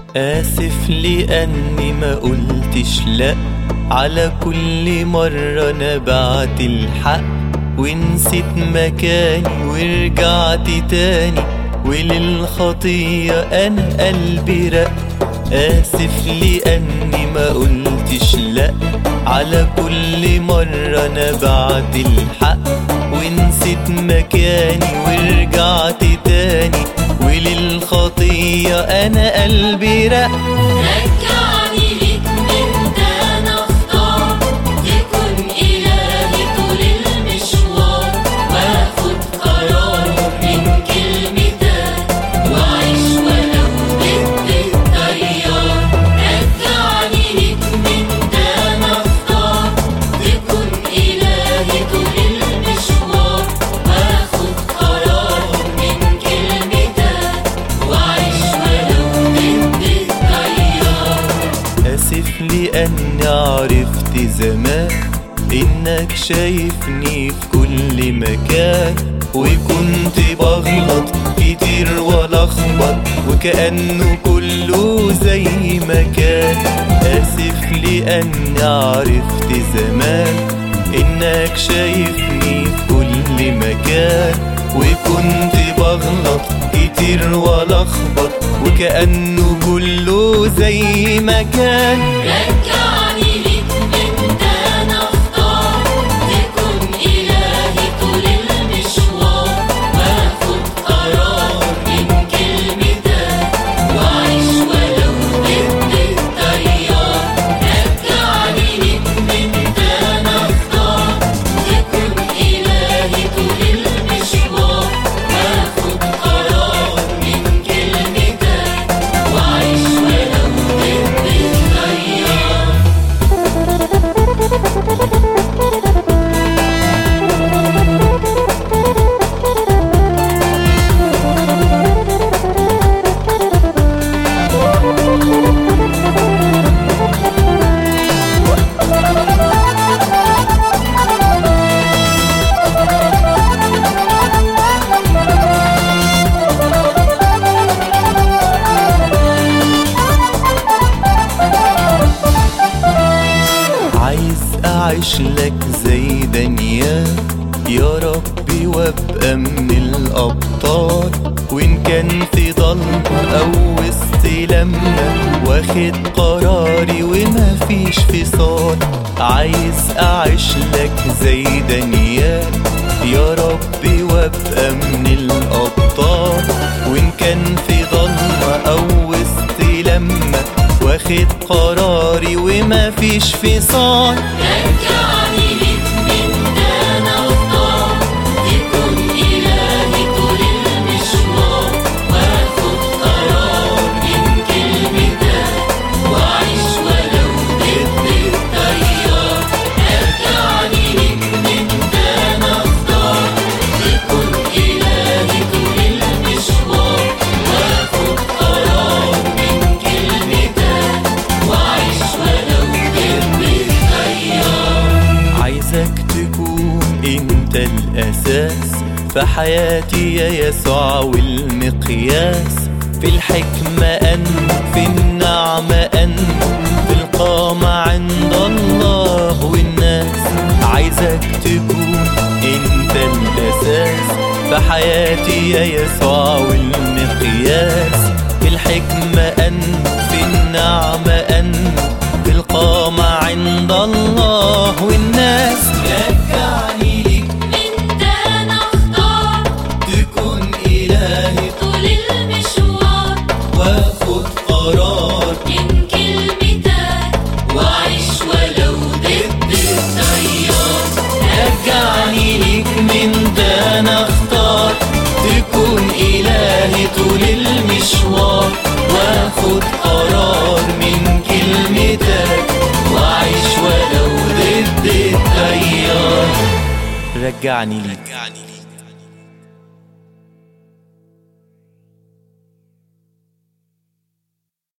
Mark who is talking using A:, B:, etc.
A: آسف لأني ما قلتش لأ على كل مرة أنا بعت الحق ونسيت مكاني ورجعت تاني وللخطية أنا قلبي رق آسف لأني ما قلتش لأ على كل مرة أنا بعت الحق ونسيت مكاني ورجعت تاني وللخطية أنا قلبي رق
B: رجعني ليك من تاني اختار تكون إلهي طول المشوار واخد قرار من كلمتك وأعيش ولو ضد التيار رجعني ليك من تاني اختار تكون إلهي طول المشوار واخد قرار من كلمتك وأعيش ولو ضد التيار
A: آسف لأني عرفت زمان إنك شايفني في كل مكان وكنت بغلط كتير ولخبط وكأنه كله زي ما كان آسف لأني عرفت زمان إنك شايفني في كل مكان وكنت بغلط كتير ولخبط وكأنه كله زي ما كان
B: رجعني ليك من تاني اختار تكون إلهي طول المشوار واخد قرار من كلمتك وأعيش ولو ضد التيار رجعني ليك من تاني اختار تكون إلهي طول المشوار واخد قرار من كلمتك وأعيش ولو ضد التيار
A: عايز اعيش لك زي دنيا يا ربي وابقى من الابطال وان كان في ضلمة او وسط لما واخد قراري وما فيش فصال عايز اعيش لك زي دنيا يا ربي وابقى من الابطال وان كان في ضلمة او وسط لما واخد قراري وما فيش فصال
B: رجعني ليك من تاني اختار تكون إلهي طول المشوار واخد قرار من كلمتك وأعيش ولو ضد التيار رجعني ليك من تاني اختار تكون إلهي طول المشوار واخد قرار من كلمتك وأعيش ولو ضد التيار
A: عايزك تكون انت الاساس في حياتي يا يسوع والمقياس في الحكمة أن في النعمة أن في القامة عند الله والناس عايزك تكون انت الاساس في حياتي يا يسوع والمقياس في الحكمة أن في النعمة أن في القامة عند الله والناس رجعني ليك
B: من تاني اختار
A: تكون إلهي
B: طول المشوار
A: واخد قرار
B: من كلمتك وأعيش ولو ضد التيار
A: رجعني ليك من ده انا اختار تكون إلهي طول المشوار واخد قرار من كلمتك واعيش ولو ضد التيار رجعني ليك